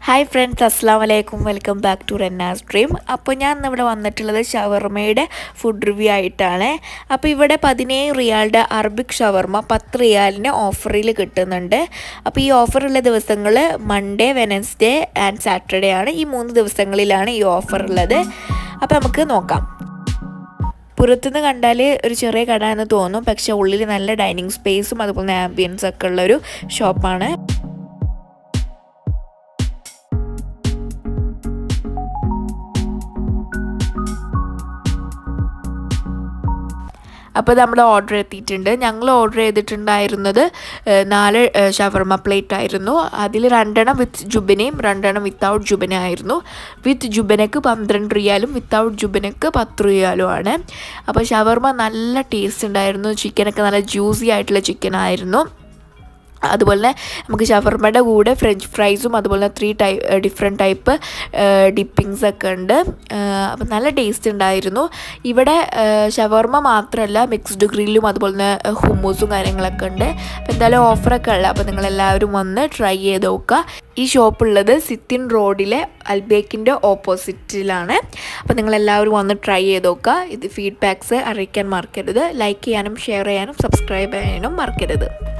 hi friends അസ്സാം വലൈക്കും welcome back to Renna's dream അപ്പോൾ ഞാൻ ഇന്നിവിടെ വന്നിട്ടുള്ളത് ഷവർമയുടെ ഫുഡ് റിവ്യൂ ആയിട്ടാണ് അപ്പോൾ ഇവിടെ പതിനേഴ് റിയാളുടെ അറബിക് ഷവർമ പത്ത് റിയാലിന് ഓഫറിൽ കിട്ടുന്നുണ്ട് അപ്പോൾ ഈ ഓഫറുള്ള ദിവസങ്ങൾ മൺഡേ വെനസ്ഡേ ആൻഡ് സാറ്റർഡേ ആണ് ഈ മൂന്ന് ദിവസങ്ങളിലാണ് ഈ ഓഫർ ഉള്ളത് അപ്പോൾ നമുക്ക് നോക്കാം പുറത്തുനിന്ന് കണ്ടാൽ ഒരു ചെറിയ കട എന്ന് തോന്നും പക്ഷേ ഉള്ളിൽ നല്ല ഡൈനിങ് സ്പേസും അതുപോലെ ആംബിയൻസ് ഒക്കെ ഉള്ളൊരു ഷോപ്പാണ് അപ്പോൾ നമ്മുടെ ഓർഡർ എത്തിയിട്ടുണ്ട് ഞങ്ങൾ ഓർഡർ ചെയ്തിട്ടുണ്ടായിരുന്നത് നാല് ഷവർമ പ്ലേറ്റ് ആയിരുന്നു അതിൽ രണ്ടെണ്ണം വിത്ത് ജുബിനയും രണ്ടെണ്ണം വിത്തൗട്ട് ജുബന ആയിരുന്നു വിത്ത് ജുബനക്ക് പന്ത്രണ്ട് റിയാലും വിത്തൗട്ട് ജുബനക്ക് പത്ത് റിയാലും ആണ് അപ്പോൾ ഷവർമ നല്ല ടേസ്റ്റ് ഉണ്ടായിരുന്നു ചിക്കനൊക്കെ നല്ല ജ്യൂസി ആയിട്ടുള്ള ചിക്കൻ ആയിരുന്നു അതുപോലെ തന്നെ നമുക്ക് ഷവർമയുടെ കൂടെ ഫ്രഞ്ച് ഫ്രൈസും അതുപോലെ three type different type dippings ഒക്കെ ഉണ്ട് അപ്പം നല്ല ടേസ്റ്റ് ഉണ്ടായിരുന്നു ഇവിടെ ഷവർമ മാത്രമല്ല മിക്സ്ഡ് ഗ്രില്ലും അതുപോലെ തന്നെ ഹുമ്മൂസും കാര്യങ്ങളൊക്കെ ഉണ്ട് അപ്പം എന്തായാലും ഓഫറൊക്കെ ഉള്ള അപ്പോൾ നിങ്ങളെല്ലാവരും വന്ന് ട്രൈ ചെയ്ത് നോക്കുക ഈ ഷോപ്പുള്ളത് സിത്തിൻ റോഡിലെ അൽബേക്കിൻ്റെ ഓപ്പോസിറ്റിലാണ് അപ്പോൾ നിങ്ങളെല്ലാവരും വന്ന് ട്രൈ ചെയ്ത് നോക്കുക ഇത് ഫീഡ്ബാക്ക്സ് അറിയിക്കാൻ മറക്കരുത് ലൈക്ക് ചെയ്യാനും ഷെയർ ചെയ്യാനും സബ്സ്ക്രൈബ് ചെയ്യാനും മറക്കരുത്